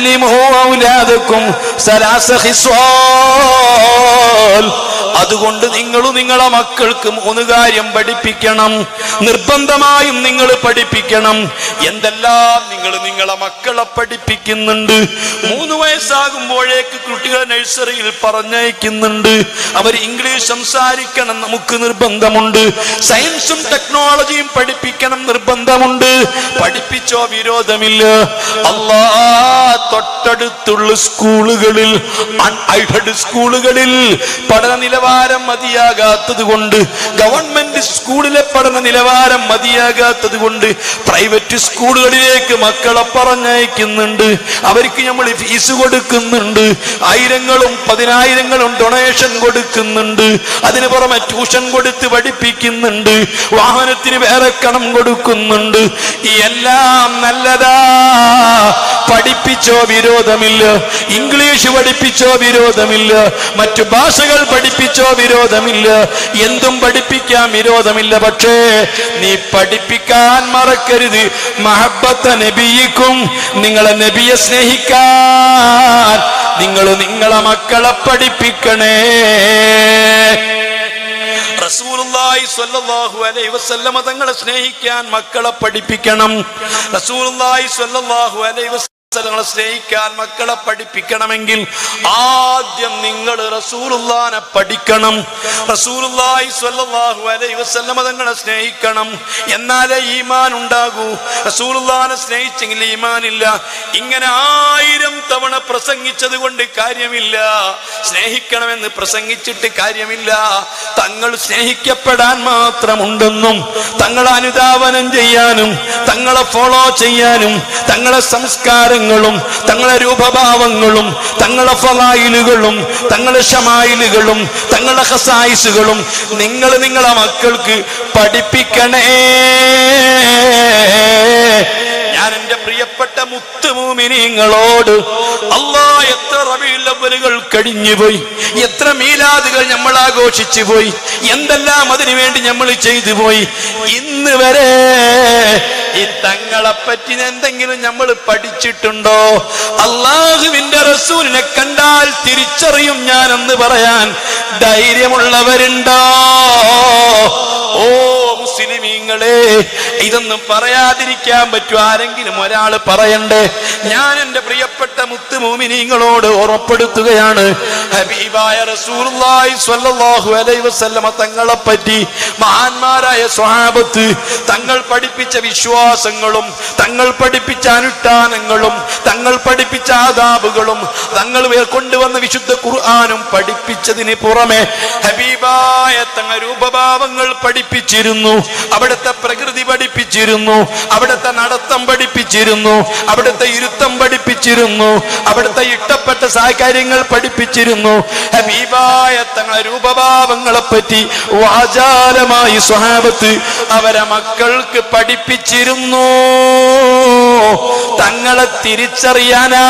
അല്ലിമു ഔലാദക്കും സലാസ ഖിസ്വാൽ അതുകൊണ്ട് നിങ്ങൾ നിങ്ങളെ മക്കൾക്ക് മൂന്ന് കാര്യം പഠിപ്പിക്കണം നിർബന്ധമായും നിങ്ങൾ പഠിപ്പിക്കണം എന്തെല്ലാം നിങ്ങൾ നിങ്ങളെ മക്കളെ പഠിപ്പിക്കുന്നുണ്ട് മൂന്ന് വയസ്സാകുമ്പോഴേക്ക് കുട്ടികളെ നഴ്സറിയിൽ പറഞ്ഞയക്കുന്നുണ്ട് അവർ ഇംഗ്ലീഷ് സംസാരിക്കണം നമുക്ക് നിർബന്ധമുണ്ട് സയൻസും ടെക്നോളജിയും പഠിപ്പിക്കണം നിർബന്ധമുണ്ട് പഠിപ്പിച്ചോ വിരോധമില്ല അല്ലാ തൊട്ടടുത്തുള്ള സ്കൂളുകളിൽ അൺഎയ്ഡഡ് സ്കൂളുകളിൽ പഠന നിലവാരം മതിയാകാത്തത് കൊണ്ട് ഗവൺമെന്റ് സ്കൂളിലെ പഠന നിലവാരം മതിയാകാത്തത് കൊണ്ട് പ്രൈവറ്റ് സ്കൂളുകളിലേക്ക് മക്കളെ പറഞ്ഞയക്കുന്നുണ്ട് അവർക്ക് നമ്മൾ ഫീസ് കൊടുക്കുന്നുണ്ട് ആയിരങ്ങളും പതിനായിരങ്ങളും ഡൊണേഷൻ കൊടുക്കുന്നുണ്ട് അതിന് പുറമെ ട്യൂഷൻ കൊടുത്ത് പഠിപ്പിക്കുന്നുണ്ട് വാഹനത്തിന് വേറെ കണം കൊടുക്കുന്നുണ്ട് ഈ എല്ലാം നല്ലതാ പഠിപ്പിച്ചോ വിരോധമില്ല ഇംഗ്ലീഷ് പഠിപ്പിച്ചോ വിരോധമില്ല മറ്റു ഭാഷകൾ പഠിപ്പിച്ചോ വിരോധമില്ല എന്തും പഠിപ്പിക്കാൻ വിരോധമില്ല പക്ഷേ നീ പഠിപ്പിക്കാൻ മറക്കരുത് മഹബത്ത നബിയിക്കും നിങ്ങളെ നബിയെ സ്നേഹിക്കാൻ നിങ്ങൾ നിങ്ങളെ മക്കളെ പഠിപ്പിക്കണേ റസൂലുള്ളാഹി സ്വല്ലല്ലാഹു അലൈഹി വസല്ലമ തങ്ങളെ സ്നേഹിക്കാൻ മക്കളെ പഠിപ്പിക്കണം റസൂലുള്ളാഹി സ്വല്ലല്ലാഹു അലൈഹി വസല്ലമ തങ്ങളെ സ്നേഹിക്കാൻ മക്കളെ പഠിപ്പിക്കണമെങ്കിൽ ആദ്യം നിങ്ങൾ റസൂലുള്ളാനെ പഠിക്കണം റസൂലുള്ളാഹി സ്വല്ലല്ലാഹു അലൈഹി വസല്ലമ തങ്ങളെ സ്നേഹിക്കണം എന്നാലേ ഈമാൻ ഉണ്ടാകൂ റസൂലുള്ളാനെ സ്നേഹിച്ചെങ്കിൽ ഈമാൻ ഇല്ല ഇങ്ങനെ ആയിരം തവണ പ്രസംഗിച്ചത് കൊണ്ട് കാര്യമില്ല സ്നേഹിക്കണമെന്ന് പ്രസംഗിച്ചിട്ട് കാര്യമില്ല തങ്ങൾ സ്നേഹിക്കപ്പെടാൻ മാത്രമുണ്ടെന്നും തങ്ങളെ അനുധാവനം ചെയ്യാനും തങ്ങളെ ഫോളോ ചെയ്യാനും തങ്ങളെ സംസ്കാരങ്ങളും തങ്ങളെ രൂപഭാവങ്ങളും തങ്ങളെ ഫലായിലുകളും തങ്ങളെ ഷമായിലുകളും തങ്ങളുടെ ഹസായിസുകളും നിങ്ങൾ നിങ്ങളെ മക്കൾക്ക് പഠിപ്പിക്കണേ ഞാൻ എന്റെ പ്രിയപ്പെട്ട മുത്തുമൂമിനിങ്ങളോട് അല്ലാ എത്ര റബീലവലുകൾ കഴിഞ്ഞുപോയി എത്ര മീലാദുകൾ നമ്മൾ ആഘോഷിച്ചു പോയി എന്തെല്ലാം അതിനു വേണ്ടി നമ്മൾ ചെയ്തു പോയി ഇന്ന് വരെ ഈ തങ്ങളെ പറ്റി എന്തെങ്കിലും നമ്മൾ പഠിച്ചിട്ടുണ്ടോ അള്ളാഹുവിന്റെ റസൂലിനെ കണ്ടാൽ തിരിച്ചറിയും ഞാൻ എന്ന് പറയാൻ ധൈര്യമുള്ളവരുണ്ടോ ഓ മുസ്ലിമീങ്ങളെ ഇതൊന്നും പറയാതിരിക്കാൻ പറ്റും ആരെങ്കിലും ഒരാൾ പറയണ്ടേ ഞാൻ എന്റെ പ്രിയപ്പെട്ട മുത്തുമൂമിനീങ്ങളോട് ഓർമ്മപ്പെടുത്തുകയാണ് ഹബീബായ റസൂലുള്ളാഹി സ്വല്ലല്ലാഹു അലൈഹി വസല്ലമ തങ്ങളെ പറ്റി മഹാന്മാരായ സ്വഹാബത്ത് തങ്ങൾ പഠിപ്പിച്ച വിശ്വാസങ്ങളും തങ്ങൾ പഠിപ്പിച്ച അനുഷ്ഠാനങ്ങളും തങ്ങൾ പഠിപ്പിച്ച ആദാബുകളും തങ്ങൾ വേ- കൊണ്ടുവന്ന വിശുദ്ധ ഖുർആാനും പഠിപ്പിച്ചതിന് പുറമെ ഹബീബായ തങ്ങൾ രൂപഭാവങ്ങൾ പഠിപ്പിച്ചിരുന്നു അവിടുത്തെ പ്രകൃതി പഠിപ്പിച്ചിരുന്നു അവിടുത്തെ നടത്തം പഠിപ്പിച്ചിരുന്നു അവിടുത്തെ ഇരുത്തം പഠിപ്പിച്ചിരുന്നു അവിടുത്തെ ഇഷ്ടപ്പെട്ട സാഹചര്യങ്ങൾ പഠിപ്പിച്ചിരുന്നു ഹബീബായ തങ്ങളെ രൂപഭാവങ്ങളെ പറ്റി വാചാലമായി സ്വഹാബത്ത് അവരെ മക്കൾക്ക് പഠിപ്പിച്ചിരുന്നു തങ്ങളെ തിരിച്ചറിയാനാ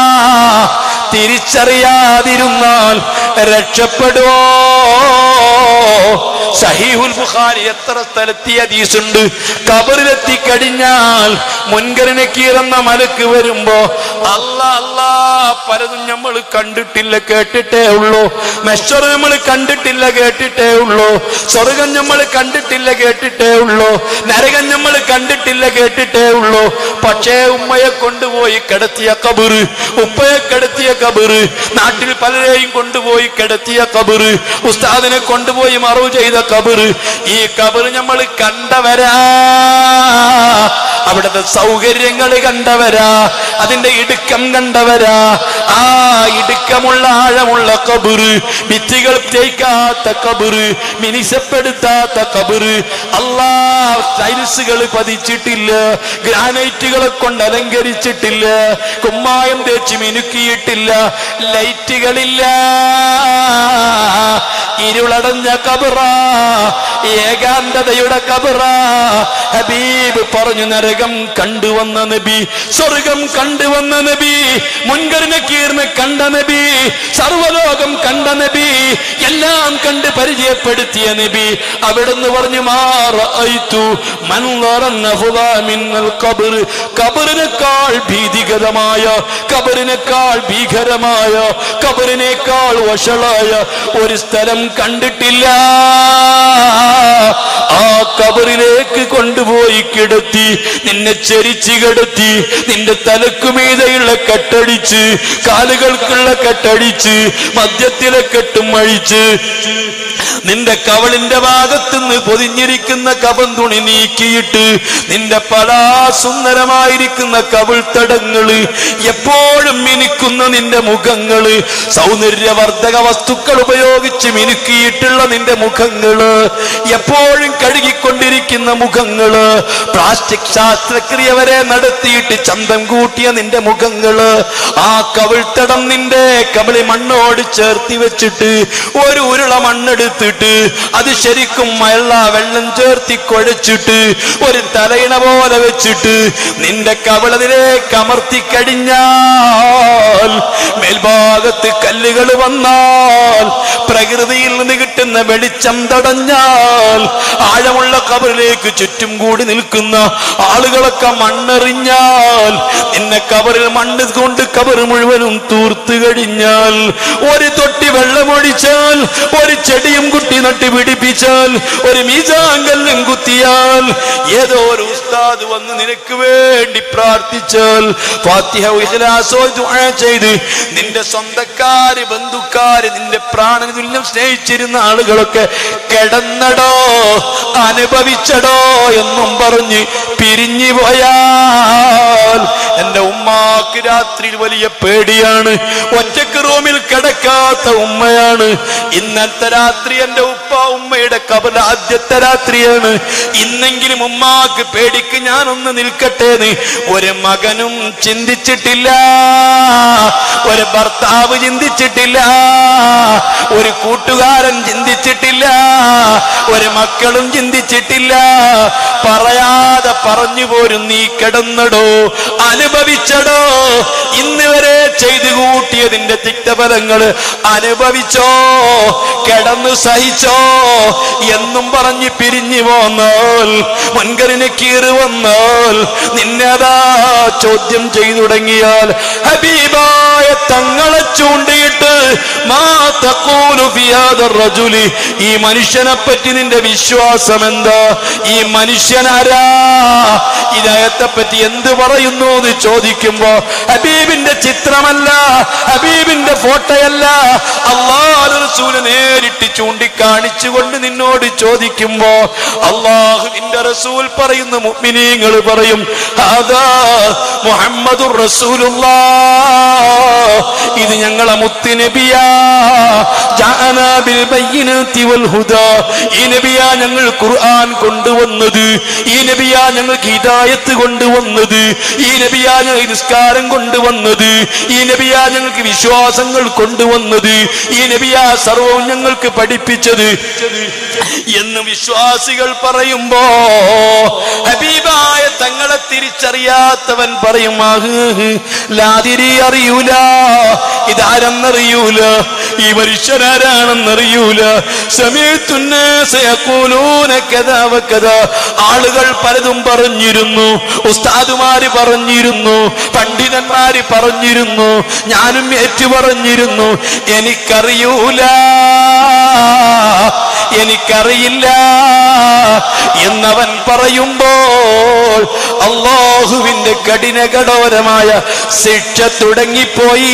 തിരിച്ചറിയാതിരുന്നാൽ രക്ഷപ്പെടുവോ സഹീഹുൽ ബുഖാരി എത്ര സ്ഥലത്തി ഹദീസുണ്ട് കബറിലെത്തി കഴിഞ്ഞാൽ മുൻകറിനെ കീറുന്ന മലക്ക് വരുമ്പോ അല്ല അല്ല പലതും നമ്മൾ കണ്ടിട്ടില്ല കേട്ടിട്ടേ ഉള്ളൂ മെഷർ നമ്മൾ കണ്ടിട്ടില്ല കേട്ടിട്ടേ ഉള്ളൂ സ്വർഗം നമ്മൾ കണ്ടിട്ടില്ല കേട്ടിട്ടേ ഉള്ളൂ നരകം നമ്മൾ കണ്ടിട്ടില്ല കേട്ടിട്ടേ ഉള്ളൂ പക്ഷേ ഉമ്മയെ കൊണ്ടുപോയി കിടത്തിയ കബറ് ഉപ്പയെ കിടത്തിയ കബറ് നാട്ടിൽ പലരെയും കൊണ്ടുപോയി കിടത്തിയ കബറ് ഉസ്താദിനെ കൊണ്ടുപോയി മറവ് ചെയ്ത കബറ് ഈ കബറ് നമ്മൾ കണ്ടവരാ അവിടുത്തെ സൗകര്യങ്ങൾ കണ്ടവരാ അതിന്റെ ഇടുക്കം കണ്ടവരാ ആ ഇടുക്കമുള്ള ആഴമുള്ള കബറ് ഭിത്തികൾ തേക്കാത്ത കബറ് മിനിസപ്പെടുത്താത്ത കബറ് അല്ലാ ടൈൽസുകൾ പതിച്ചിട്ടില്ല ഗ്രാനൈറ്റുകളെ കൊണ്ട് അലങ്കരിച്ചിട്ടില്ല കുമ്മായം തേച്ച് മിനുക്കിയിട്ടില്ല ലൈറ്റുകളില്ല ഇരുളടഞ്ഞ കബറ ഏകാന്തതയുടെ കബറ ഹബീബ് പറഞ്ഞു നരകം കണ്ടുവന്ന നബി സ്വർഗം കണ്ടുവന്ന നബി മുൻകറിനെ കീർന്ന് കണ്ട നബി സർവലോകം കണ്ട നബി എല്ലാം കണ്ട് പരിചയപ്പെടുത്തിയ നബി അവിടുന്ന് പറഞ്ഞു മാറു കബറിനേക്കാൾ ഭീതികരമായ കബറിനേക്കാൾ ഭീകരമായ കബറിനേക്കാൾ വഷളായ ഒരു സ്ഥലം കണ്ടിട്ടില്ല ആ കബറിലേക്ക് കൊണ്ടുപോയി കിടത്തി നിന്നെ ചെരിച്ചു കിടത്തി നിന്റെ തലക്കുമീതയുള്ള കെട്ടടിച്ച് കാലുകൾക്കുള്ള കെട്ടടിച്ച് മദ്യത്തിലെ കെട്ടും അഴിച്ച് നിന്റെ കവളിന്റെ ഭാഗത്തുനിന്ന് പൊതിഞ്ഞിരിക്കുന്ന കവൻ തുണി നീക്കിയിട്ട് നിന്റെ പലാസുന്ദരമായിരിക്കുന്ന കവിൾ തടങ്ങള് എപ്പോഴും മിനുക്കുന്ന നിന്റെ മുഖങ്ങള് സൗന്ദര്യവർദ്ധക വസ്തുക്കൾ ഉപയോഗിച്ച് മിനുക്കിയിട്ടുള്ള നിന്റെ മുഖങ്ങള് എപ്പോഴും കഴുകിക്കൊണ്ടിരിക്കുന്ന മുഖങ്ങള് പ്ലാസ്റ്റിക് ശാസ്ത്രക്രിയ വരെ നടത്തിയിട്ട് ചന്തം കൂട്ടിയ നിന്റെ മുഖങ്ങള് ആ കവിൾത്തടം നിന്റെ കബളി മണ്ണോട് ചേർത്തി വെച്ചിട്ട് ഒരു ഉരുള മണ്ണെടുത്തിട്ട് അത് ശരിക്കും മഴ വെള്ളം ചേർത്തി കുഴച്ചിട്ട് ഒരു തലയിണ പോലെ വെച്ചിട്ട് നിന്റെ കവളതിലേക്ക് അമർത്തി കഴിഞ്ഞാൽ മേൽഭാഗത്ത് കല്ലുകൾ വന്നാൽ പ്രകൃതിയിൽ നിന്ന് കിട്ടുന്ന വെളിച്ചം തടഞ്ഞാൽ ആഴമുള്ള കബറിലേക്ക് ചുറ്റും കൂടി നിൽക്കുന്ന ആളുകളൊക്കെ മണ്ണെറിഞ്ഞാൽ നിന്നെ കബറിൽ മണ്ണ് കൊണ്ട് കബർ മുഴുവനും തൂർത്തു കഴിഞ്ഞാൽ ഒരു തൊട്ടി വെള്ളമൊഴിച്ചാൽ ഒരു ചെടിയും കുട്ടി നട്ട് പിടിപ്പിച്ചാൽ ഒരു മീജാങ്കല്ലും കുത്തിയാൽ ഏതോ ഒരു ഉസ്താദ് വന്ന് നിനക്ക് വേണ്ടി പ്രാർത്ഥിച്ചാൽ ഫാത്തിഹ ഇഖ്ലാസോ ദുആ ചെയ്ത് നിന്റെ സ്വന്തക്കാര് ബന്ധുക്കാര് നിന്റെ പ്രാണന് തുല്യം സ്നേഹിച്ചിരുന്ന ആളുകളൊക്കെ കിടന്നടോ അനുഭവിച്ചടോ എന്നും പറഞ്ഞ് പിരിഞ്ഞു പോയാൽ എന്റെ ഉമ്മാക്ക് രാത്രിയിൽ വലിയ പേടിയാണ് ഒറ്റക്ക് റൂമിൽ കിടക്കാത്ത ഉമ്മയാണ് ഇന്നത്തെ രാത്രി എന്റെ ഉപ്പ ഉമ്മയുടെ കബല ആദ്യത്തെ രാത്രിയാണ് ഇന്നെങ്കിലും ഉമ്മാക്ക് പേടിക്ക് ഞാനൊന്ന് നിൽക്കട്ടെ എന്ന് ഒരു മകനും ചിന്തിച്ചിട്ടില്ല ഒരു ഭർത്താവ് ചിന്തിച്ചിട്ടില്ല ഒരു കൂട്ടുകാരൻ ചിന്തിച്ചിട്ടില്ല ഒരു മക്കളും ചിന്തിച്ചിട്ടില്ല പറയാതെ പറഞ്ഞു പോരും നീ കിടന്നടോ അനുഭവിച്ചടോ ഇന്ന് വരെ ചെയ്തു കൂട്ടിയതിന്റെ തിക്തഫലങ്ങള് അനുഭവിച്ചോ കിടന്നു സഹിച്ചോ എന്നും പറഞ്ഞ് പിരിഞ്ഞു പോന്നാൽ മുൻകറിന് കീറി വന്നാൽ നിന്നതാ ചോദ്യം ചെയ്തു തുടങ്ങിയാൽ ഹബീബായ തങ്ങളെ ചൂണ്ടിയിട്ട് മാ തഖൂലു ഫി ഹാദർ റജുലി ഈ മനുഷ്യനെ പറ്റി നിന്റെ വിശ്വാസം എന്താ ഈ മനുഷ്യനാരാ ഇദ്ദേഹത്തെ പറ്റി എന്ത് പറയുന്നു എന്ന് ചോദിക്കുമ്പോ ഹബീബിന്റെ ചിത്രമല്ല ഹബീബിന്റെ ഫോട്ടോയല്ല അള്ളാഹു റസൂല് നേരിട്ട് ചൂണ്ടിക്കാണിച്ചുകൊണ്ട് നിന്നോട് ചോദിക്കുമ്പോ അള്ളാഹുവിന്റെ റസൂൽ പറയുന്ന മുഅ്മിനീങ്ങൾ പറയും അതാ മുഹമ്മദുർ റസൂലുള്ളാ ഇത് ഞങ്ങളെ മുത്തുനബിയാ ജാഅനാ ബിൽ ബയ്യിനാതി വൽ ഹുദാ ഈ നബിയാ ഞങ്ങൾ ഖുർആൻ കൊണ്ടുവന്നത് ഈ നബിയാ ഞങ്ങൾക്ക് ഹിദായത്ത് കൊണ്ടുവന്നത് ഈ നബിയാ ഞങ്ങൾ നിസ്കാരം കൊണ്ടുവന്നത് ഈ നബിയാ ഞങ്ങൾക്ക് വിശ്വാസങ്ങൾ കൊണ്ടുവന്നത് ഈ നബിയാ സർവവും ഞങ്ങൾക്ക് പഠിപ്പിച്ചത് എന്ന് വിശ്വാസികൾ പറയുമ്പോ ഹബീബായ തങ്ങളെ തിരിച്ചറിയാത്തവൻ പറയും ആഹ് ലാതിരി അറിയൂല ഇതാരെന്നറിയൂല ഈ മനുഷ്യനാരാണെന്നറിയൂല സമയത്തുന്നൂനക്കഥ ആളുകൾ പലതും പറഞ്ഞിരുന്നു ഉസ്താദുമാര് പറഞ്ഞിരുന്നു പണ്ഡിതന്മാര് പറഞ്ഞിരുന്നു ഞാനും ഏറ്റു പറഞ്ഞിരുന്നു എനിക്കറിയൂല എനിക്കറിയില്ല എന്നവൻ പറയുമ്പോൾ അള്ളാഹുവിന്റെ കഠിന കഠോരമായ ശിക്ഷ തുടങ്ങിപ്പോയി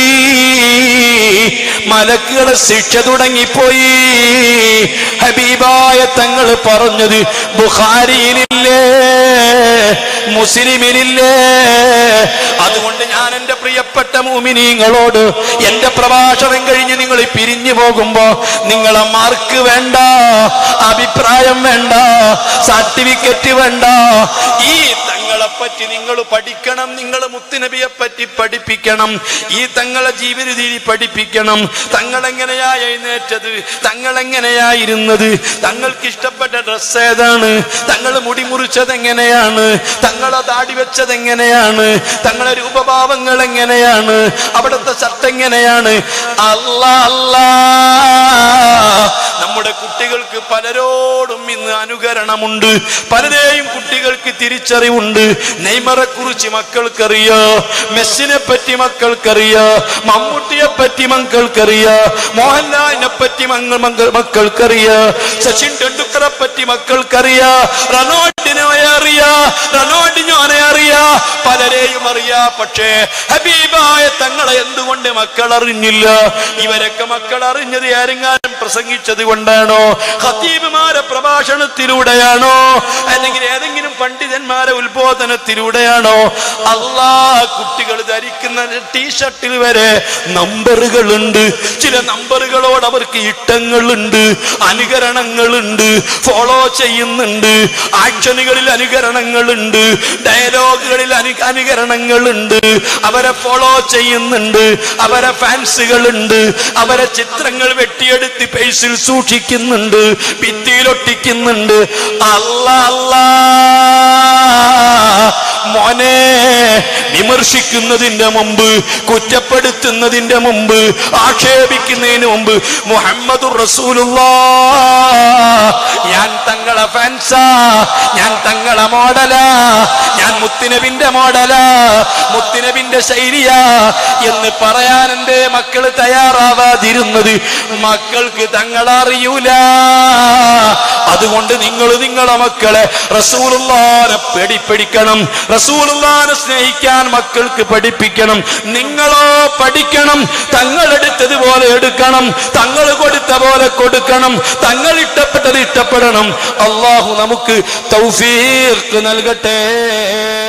മലക്കുകളെ ശിക്ഷ തുടങ്ങിപ്പോയി ഹബീബായ തങ്ങൾ പറഞ്ഞത് ബുഖാരിയിലില്ലേ മുസ്ലിമിനില്ലേ അതുകൊണ്ട് ഞാൻ എന്റെ പ്രിയപ്പെട്ട മൂമിനീങ്ങളോട് എന്റെ പ്രഭാഷണം കഴിഞ്ഞ് നിങ്ങൾ പിരിഞ്ഞു പോകുമ്പോ നിങ്ങളെ മാർക്ക് വേണ്ട അഭിപ്രായം വേണ്ട സർട്ടിഫിക്കറ്റ് വേണ്ട ഈ തങ്ങൾ പറ്റി നിങ്ങൾ പഠിക്കണം നിങ്ങൾ മുത്തുനബിയെ പറ്റി പഠിപ്പിക്കണം ഈ തങ്ങളെ ജീവിത രീതി പഠിപ്പിക്കണം തങ്ങൾ എങ്ങനെയാ എഴുന്നേറ്റത് തങ്ങൾ എങ്ങനെയാ ഇരുന്നത് തങ്ങൾക്ക് ഇഷ്ടപ്പെട്ട ഡ്രസ് ഏതാണ് തങ്ങൾ മുടി മുറിച്ചത് എങ്ങനെയാണ് തങ്ങളെ താടി വെച്ചത് എങ്ങനെയാണ് തങ്ങളെ രൂപഭാവങ്ങൾ എങ്ങനെയാണ് അവിടുത്തെ ഷർട്ട് എങ്ങനെയാണ് അല്ലാ അല്ലാ നമ്മുടെ കുട്ടികൾക്ക് പലരോടും ഇന്ന് അനുകരണമുണ്ട് പലരെയും കുട്ടികൾക്ക് തിരിച്ചറിവുണ്ട് നെയ്മറെ കുറിച്ച് മക്കൾക്കറിയോ മെസ്സിനെ പറ്റി മക്കൾക്കറിയോ മമ്മൂട്ടിയെ പറ്റി മക്കൾക്കറിയോ മോഹൻലാലിനെ പറ്റി മങ്ങൾ മക്കൾ മക്കൾക്കറിയോ സച്ചിൻ ടെണ്ടുൽക്കറെ പറ്റി മക്കൾക്കറിയോ റൊണാൾഡിനോയെ അറിയാ റൊണാൾഡിനോനെ അറിയാ പലരെയും അറിയാ പക്ഷേ ഹബീബായ തങ്ങളെ എന്തുകൊണ്ട് മക്കൾ അറിഞ്ഞില്ല ഇവരൊക്കെ മക്കൾ അറിഞ്ഞത് ആരെങ്ങാനും പ്രസംഗിച്ചത് കൊണ്ടാണോ ഖത്തീബുമാരെ പ്രഭാഷണത്തിലൂടെയാണോ അല്ലെങ്കിൽ ഏതെങ്കിലും പണ്ഡിതന്മാരെ ഉത്ബോധനത്തിലൂടെയാണോ അല്ലാ കുട്ടികൾ ധരിക്കുന്ന ടീഷർട്ടിൽ വരെ നമ്പറുകളുണ്ട് ചില നമ്പറുകളോട് അവർക്ക് ഇട്ടങ്ങളുണ്ട് അനുകരണങ്ങളുണ്ട് ഫോളോ ചെയ്യുന്നുണ്ട് ആക്ഷനുകളിൽ അനുകരണങ്ങളുണ്ട് ഡയലോഗുകളിൽ അനു അനുകരണങ്ങളുണ്ട് അവരെ ഫോളോ ചെയ്യുന്നുണ്ട് അവരെ ഫാൻസുകളുണ്ട് അവരെ ചിത്രങ്ങൾ വെട്ടിയെടുത്ത് പേഴ്സിൽ സൂക്ഷിക്കുന്നുണ്ട് ഭിത്തിയിലൊട്ടിക്കുന്നുണ്ട് അല്ല അല്ലാ മോനെ വിമർശിക്കുന്നതിന്റെ മുമ്പ് കുറ്റപ്പെടുത്തുന്നതിന്റെ മുമ്പ് ആക്ഷേപിക്കുന്നതിന് മുമ്പ് മുഹമ്മദ് റസൂലുള്ളാ ഞാൻ തങ്ങളെ ഫാൻസാ ഞാൻ തങ്ങളെ മോഡലാ ഞാൻ മുത്തുനബിന്റെ മോഡലാ മുത്തുനബിന്റെ ശൈലിയാ എന്ന് പറയാൻ എന്റെ മക്കൾ തയ്യാറാവാതിരുന്നത് മക്കൾക്ക് തങ്ങളറിയൂല അതുകൊണ്ട് നിങ്ങൾ നിങ്ങളെ മക്കളെ റസൂലുള്ളാനെ പേടിപ്പിടിക്കണം റസൂലുള്ളാനെ സ്നേഹിക്കാൻ മക്കൾക്ക് പഠിപ്പിക്കണം നിങ്ങളോ പഠിക്കണം തങ്ങൾ എടുത്തതുപോലെ എടുക്കണം തങ്ങൾ കൊടുത്ത പോലെ കൊടുക്കണം തങ്ങൾ ഇഷ്ടപ്പെട്ടത് ഇഷ്ടപ്പെടണം അള്ളാഹു നമുക്ക് തൗഫീഖ് നൽകട്ടെ